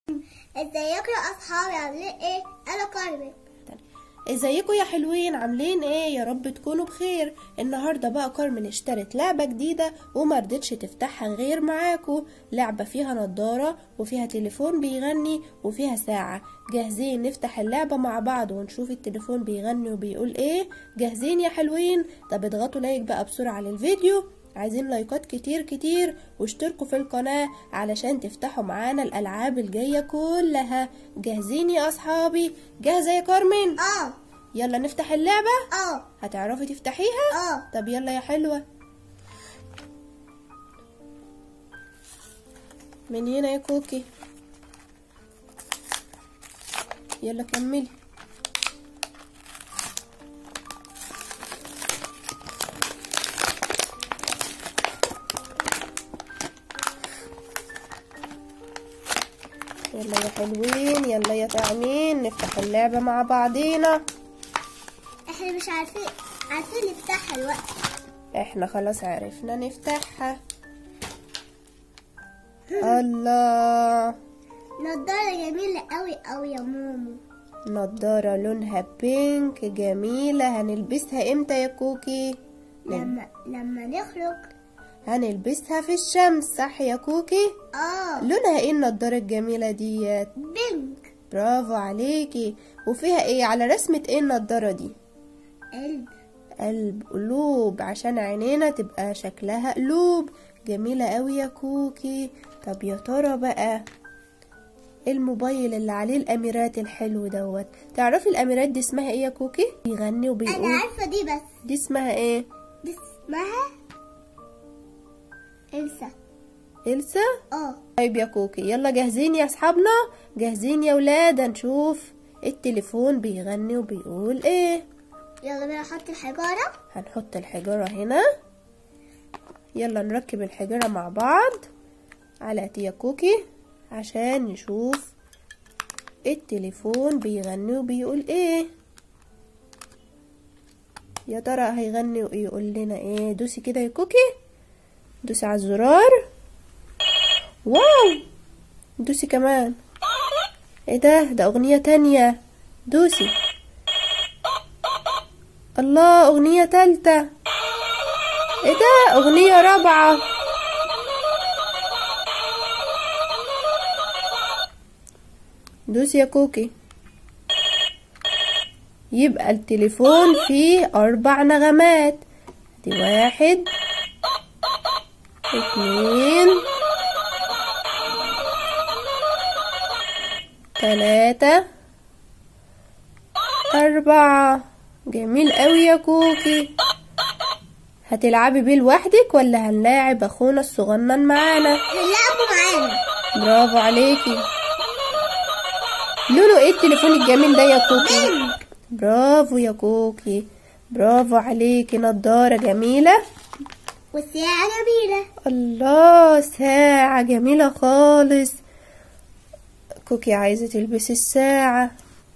ازيكم يا اصحابي عاملين ايه انا كارمن ازيكم يا حلوين عاملين ايه يا رب تكونوا بخير النهارده بقى كارمن اشترت لعبه جديده وما رضتش تفتحها غير معاكم لعبه فيها نضاره وفيها تليفون بيغني وفيها ساعه جاهزين نفتح اللعبه مع بعض ونشوف التليفون بيغني وبيقول ايه جاهزين يا حلوين طب اضغطوا لايك بقى بسرعه للفيديو عايزين لايكات كتير كتير واشتركوا في القناة علشان تفتحوا معانا الألعاب الجاية كلها جاهزين يا أصحابي جاهزة يا كارمن اه يلا نفتح اللعبة اه هتعرفي تفتحيها اه طب يلا يا حلوة من هنا يا كوكي يلا كملي يلا يا حلوين يلا يا تعمين نفتح اللعبة مع بعضينا احنا مش عارفين عارفين نفتحها الوقت احنا خلاص عرفنا نفتحها الله نضارة جميلة قوي قوي يا ماما نضارة لونها بينك جميلة هنلبسها امتى يا كوكي لما لما نخرج هنلبسها في الشمس صح يا كوكي اه لونها ايه النضارة الجميلة ديت بينك برافو عليكي وفيها ايه على رسمة ايه النضارة دي قلب قلب قلوب عشان عينينا تبقى شكلها قلوب جميلة قوي يا كوكي طب يا ترى بقى الموبايل اللي عليه الاميرات الحلو دوت تعرفي الاميرات دي اسمها ايه يا كوكي بيغني انا وبيقول عارفة دي بس دي اسمها ايه دي اسمها إلسا إلسا اه طيب يا كوكي يلا جاهزين يا اصحابنا جاهزين يا ولاد نشوف التليفون بيغني وبيقول ايه يلا بينا نحط الحجارة هنحط الحجارة هنا يلا نركب الحجارة مع بعض على تيا كوكي عشان نشوف التليفون بيغني وبيقول ايه يا ترى هيغني ويقول لنا ايه دوسي كده يا كوكي دوسي على الزرار واو دوسي كمان ايه ده ده اغنية تانية دوسي الله أغنية تالتة ايه ده أغنية رابعة دوس يا كوكي يبقى التليفون فيه أربع نغمات دي واحد اتنين تلاتة أربعة جميل قوي يا كوكي هتلعبي بيه لوحدك ولا هنلاعب اخونا الصغنن معانا هنلعبوا معانا برافو عليكي لونه ايه التليفون الجميل ده يا كوكي بينك برافو يا كوكي برافو عليكي نضارة جميلة والساعة جميلة الله ساعة جميلة خالص كوكي عايزة تلبس الساعة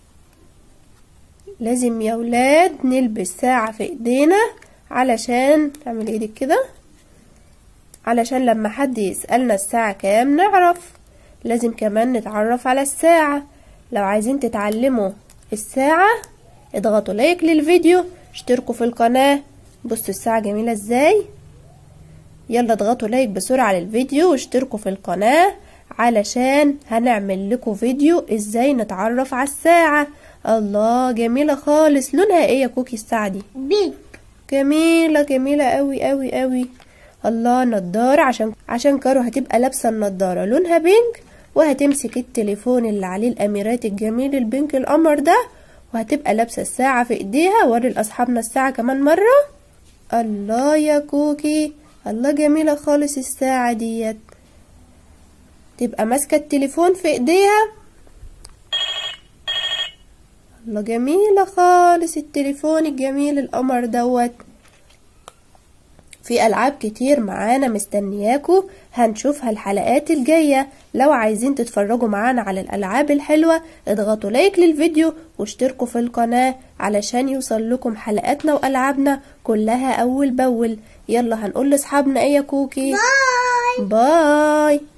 لازم يا ولاد نلبس ساعة في ايدينا علشان تعمل ايدك كده علشان لما حد يسألنا الساعة كام نعرف لازم كمان نتعرف على الساعة لو عايزين تتعلموا الساعة اضغطوا لايك للفيديو اشتركوا في القناة بصوا الساعة جميلة ازاي يلا اضغطوا لايك بسرعة للفيديو واشتركوا في القناة علشان هنعمل لكم فيديو ازاي نتعرف على الساعة الله جميلة خالص لونها ايه يا كوكي الساعة دي بينك جميلة جميلة قوي قوي قوي الله نضارة عشان عشان كارو هتبقى لابسة النضارة لونها بينك وهتمسك التليفون اللي عليه الاميرات الجميل البينك القمر ده وهتبقى لابسة الساعة في ايديها وري لاصحابنا الساعة كمان مرة الله يا كوكي الله جميلة خالص الساعة ديت تبقى ماسكة التليفون في ايديها الله جميلة خالص التليفون الجميل القمر دوت في ألعاب كتير معانا مستنياكوا هنشوفها الحلقات الجاية لو عايزين تتفرجوا معانا على الألعاب الحلوة اضغطوا لايك للفيديو واشتركوا في القناة علشان يوصل لكم حلقاتنا وألعابنا كلها أول بأول يلا هنقول لأصحابنا ايه يا كوكي باي باي